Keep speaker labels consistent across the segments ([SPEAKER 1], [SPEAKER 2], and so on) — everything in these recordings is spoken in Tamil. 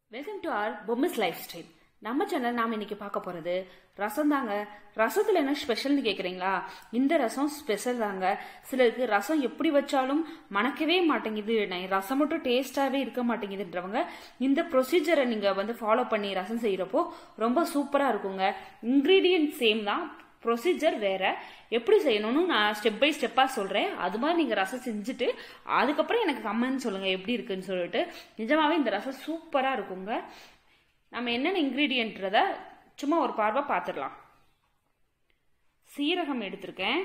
[SPEAKER 1] welcome to our Bommi's lifestyle நம்ம சேனல் நாம் இன்னைக்கு பார்க்க போகிறது ரசம் தாங்க ரசத்தில் என்ன ஸ்பெஷல்னு கேட்குறீங்களா இந்த ரசம் ஸ்பெஷல் தாங்க சிலருக்கு ரசம் எப்படி வச்சாலும் மணக்கவே மாட்டேங்குது நான் ரசம் மட்டும் டேஸ்டாகவே இருக்க மாட்டேங்குதுன்றவங்க இந்த ப்ரொசீஜரை நீங்கள் வந்து ஃபாலோ பண்ணி ரசம் செய்கிறப்போ ரொம்ப சூப்பராக இருக்குங்க இன்க்ரீடியன்ட் சேம் தான் ப்ரொசீஜர் வேற எப்படி செய்யணும்னு நான் ஸ்டெப் பை ஸ்டெப்பாக சொல்கிறேன் அது மாதிரி நீங்கள் ரசம் செஞ்சுட்டு அதுக்கப்புறம் எனக்கு கமெண்ட் சொல்லுங்கள் எப்படி இருக்குன்னு சொல்லிட்டு நிஜமாவே இந்த ரசம் சூப்பராக இருக்குங்க நம்ம என்னென்ன இன்க்ரீடியன்றத சும்மா ஒரு பார்வை பார்த்துடலாம் சீரகம் எடுத்திருக்கேன்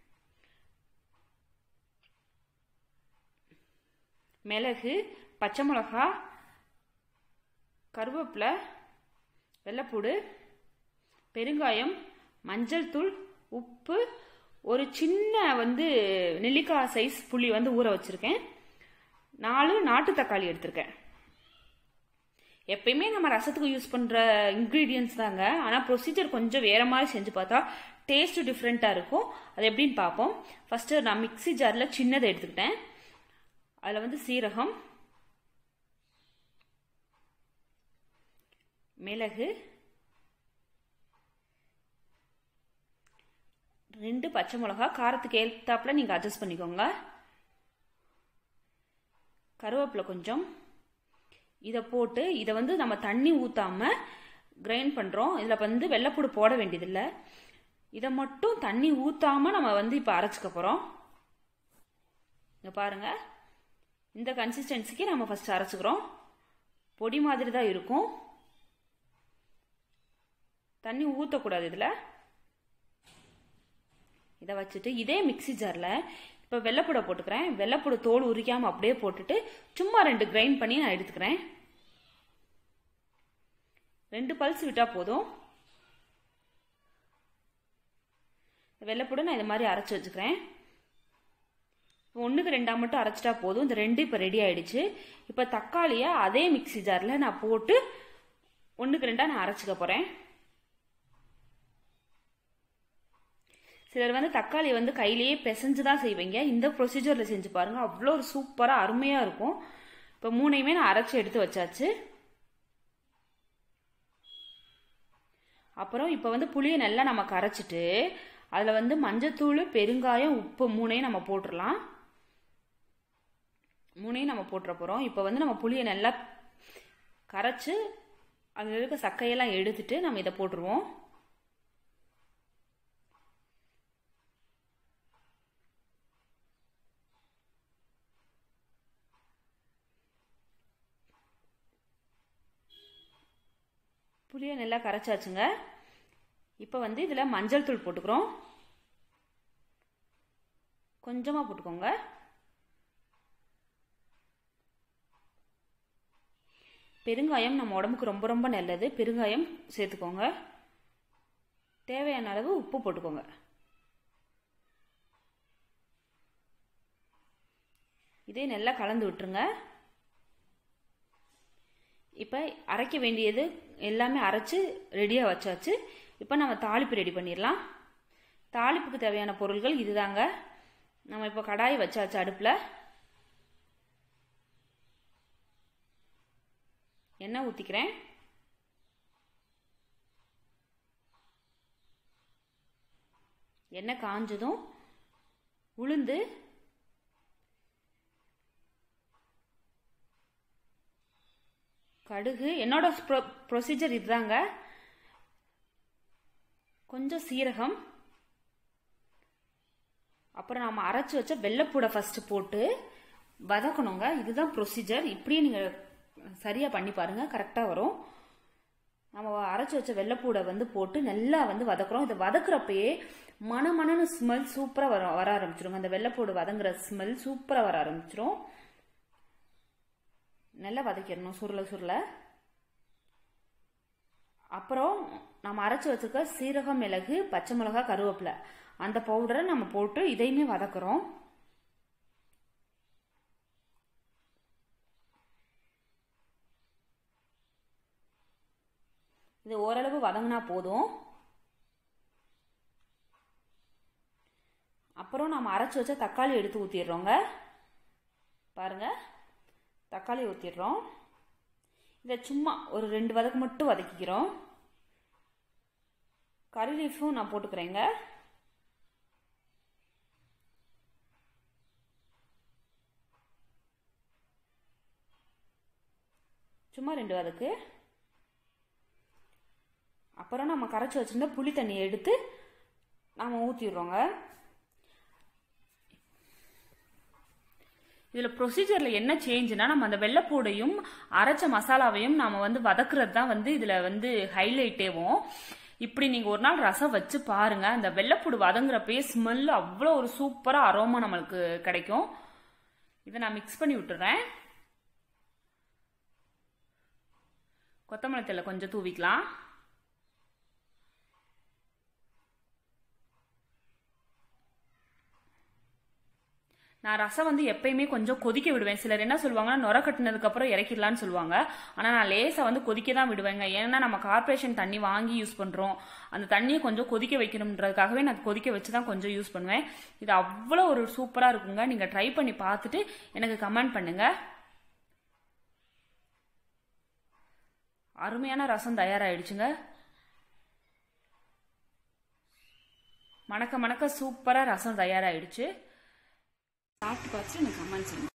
[SPEAKER 1] மிளகு பச்சை மிளகா கருவேப்பிலை வெள்ளைப்பூடு பெருங்காயம் மஞ்சள் தூள் உப்பு ஒரு சின்ன வந்து நெல்லிக்காய் சைஸ் புளி வந்து ஊற வச்சிருக்கேன் நாலு நாட்டு தக்காளி எடுத்திருக்கேன் எப்பயுமே நம்ம ரசத்துக்கு யூஸ் பண்ணுற இன்க்ரீடியன்ஸ் தாங்க ஆனால் ப்ரொசீஜர் கொஞ்சம் வேற மாதிரி செஞ்சு பார்த்தா டேஸ்ட் டிஃப்ரெண்ட்டாக இருக்கும் அது எப்படின்னு பார்ப்போம் ஃபர்ஸ்ட்டு நான் மிக்ஸி ஜாரில் சின்னதை எடுத்துக்கிட்டேன் அதில் வந்து சீரகம் மிளகு ரெண்டு பச்சை மிளகா காரத்துக்கு ஏற்றாப்புல நீங்கள் அட்ஜஸ்ட் பண்ணிக்கோங்க கருவேப்பிலை கொஞ்சம் இதை போட்டு இதை வந்து நம்ம தண்ணி ஊற்றாமல் கிரைண்ட் பண்ணுறோம் இதில் வந்து வெள்ளைப்பூடு போட வேண்டியதில்லை இதை மட்டும் தண்ணி ஊற்றாமல் நம்ம வந்து இப்போ அரைச்சிக்க போகிறோம் இங்கே பாருங்கள் இந்த கன்சிஸ்டன்சிக்கு நம்ம ஃபஸ்ட்டு அரைச்சிக்கிறோம் பொடி மாதிரி தான் இருக்கும் தண்ணி ஊற்றக்கூடாது இதில் இதை வச்சுட்டு இதே மிக்சி ஜாரில் இப்போ வெள்ளைப்பூடை போட்டுக்கிறேன் வெள்ளைப்பூடு தோல் உரிக்காமல் அப்படியே போட்டுட்டு சும்மா ரெண்டு கிரைண்ட் பண்ணி நான் எடுத்துக்கிறேன் ரெண்டு பல்ஸ் விட்டால் போதும் வெள்ளைப்பூடை நான் இது மாதிரி அரைச்சி வச்சுக்கிறேன் ஒன்றுக்கு ரெண்டாக மட்டும் அரைச்சிட்டா போதும் இந்த ரெண்டு இப்போ ரெடி ஆயிடுச்சு இப்போ தக்காளியை அதே மிக்சி ஜாரில் நான் போட்டு ஒன்றுக்கு ரெண்டாக நான் அரைச்சிக்க போகிறேன் சிலர் வந்து தக்காளி வந்து கையிலேயே பிசைஞ்சு தான் செய்வீங்க இந்த ப்ரொசீஜரில் செஞ்சு பாருங்கள் அவ்வளோ ஒரு சூப்பராக அருமையாக இருக்கும் இப்போ மூணையுமே நான் அரைச்சி எடுத்து வச்சாச்சு அப்புறம் இப்போ வந்து புளியை நல்லா நம்ம கரைச்சிட்டு அதில் வந்து மஞ்சத்தூள் பெருங்காயம் உப்பு மூணையும் நம்ம போட்டுடலாம் மூணையும் நம்ம போட்டுற போகிறோம் இப்போ வந்து நம்ம புளியை நல்லா கரைச்சி அதில் இருக்க சக்கையெல்லாம் எடுத்துட்டு நம்ம இதை போட்டுருவோம் புளியை நல்லா கரைச்சாச்சுங்க இப்போ வந்து இதில் மஞ்சள் தூள் போட்டுக்கிறோம் கொஞ்சமாக போட்டுக்கோங்க பெருங்காயம் நம்ம உடம்புக்கு ரொம்ப ரொம்ப நல்லது பெருங்காயம் சேர்த்துக்கோங்க தேவையான அளவு உப்பு போட்டுக்கோங்க இதே நல்லா கலந்து விட்டுருங்க இப்போ அரைக்க வேண்டியது எல்லாமே அரைச்சி ரெடியாக வச்சாச்சு இப்போ நம்ம தாளிப்பு ரெடி பண்ணிடலாம் தாளிப்புக்கு தேவையான பொருள்கள் இதுதாங்க நம்ம இப்போ கடாய் வச்சாச்சு அடுப்பில் எண்ணெய் ஊற்றிக்கிறேன் எண்ணெய் காஞ்சதும் உளுந்து கடுகு என்னோட ப்ரொசீஜர் இதுதாங்க கொஞ்சம் சீரகம் அப்புறம் நாம் அரைச்சி வச்ச வெள்ளைப்பூடை ஃபஸ்ட்டு போட்டு வதக்கணுங்க இதுதான் ப்ரொசீஜர் இப்படியே நீங்கள் சரியாக பண்ணி பாருங்கள் கரெக்டாக வரும் நம்ம அரைச்சி வச்ச வெள்ளைப்பூடை வந்து போட்டு நல்லா வந்து வதக்குறோம் இதை வதக்குறப்பயே மன மனன்னு ஸ்மெல் சூப்பராக வர வர ஆரம்பிச்சிருங்க அந்த வெள்ளைப்பூடு வதங்குற ஸ்மெல் சூப்பராக வர ஆரம்பிச்சிரும் நல்லா வதக்கிடணும் சுருளை சுருளை அப்புறம் நம்ம அரைச்சி வச்சுருக்க சீரகம் மிளகு பச்சை மிளகா கருவேப்பிலை அந்த பவுடரை நம்ம போட்டு இதையுமே வதக்குறோம் இது ஓரளவு வதங்கினா போதும் அப்புறம் நம்ம அரைச்சி வச்ச தக்காளி எடுத்து ஊற்றிடுறோங்க பாருங்கள் தக்காளி ஊற்றிடுறோம் இதை சும்மா ஒரு ரெண்டு வதக்கு மட்டும் வதக்கிக்கிறோம் கறி லீஃபும் நான் போட்டுக்கிறேங்க சும்மா ரெண்டு வதக்கு அப்புறம் நம்ம கரைச்சி வச்சிருந்த புளி தண்ணியை எடுத்து நாம் ஊற்றிடுறோங்க இதில் ப்ரொசீஜரில் என்ன சேஞ்சுனா நம்ம அந்த வெள்ளைப்பூடையும் அரைச்ச மசாலாவையும் நாம் வந்து வதக்குறது தான் வந்து இதில் வந்து ஹைலைட்டேவும் இப்படி நீங்கள் ஒரு நாள் ரசம் வச்சு பாருங்க அந்த வெள்ளைப்பூடு வதங்குறப்பயே ஸ்மெல் அவ்வளோ ஒரு சூப்பராக அரோமா நம்மளுக்கு கிடைக்கும் இதை நான் மிக்ஸ் பண்ணி விட்டுறேன் கொத்தமல்லி தழை கொஞ்சம் தூவிக்கலாம் நான் ரசம் வந்து எப்பயுமே கொஞ்சம் கொதிக்க விடுவேன் சிலர் என்ன சொல்லுவாங்கன்னா நுர கட்டினதுக்கு அப்புறம் இறக்கிடலான்னு சொல்லுவாங்க ஆனால் நான் லேசாக வந்து கொதிக்க தான் விடுவேங்க ஏன்னா நம்ம கார்பரேஷன் தண்ணி வாங்கி யூஸ் பண்ணுறோம் அந்த தண்ணியை கொஞ்சம் கொதிக்க வைக்கணுன்றதுக்காகவே நான் கொதிக்க வச்சு தான் கொஞ்சம் யூஸ் பண்ணுவேன் இது அவ்வளோ ஒரு சூப்பராக இருக்குங்க நீங்கள் ட்ரை பண்ணி பார்த்துட்டு எனக்கு கமெண்ட் பண்ணுங்க அருமையான ரசம் தயாராகிடுச்சுங்க மணக்க மணக்க சூப்பராக ரசம் தயாராகிடுச்சு சாப்பிட்டு பார்த்துட்டு எனக்கு கமெண்ட் செய்யுங்க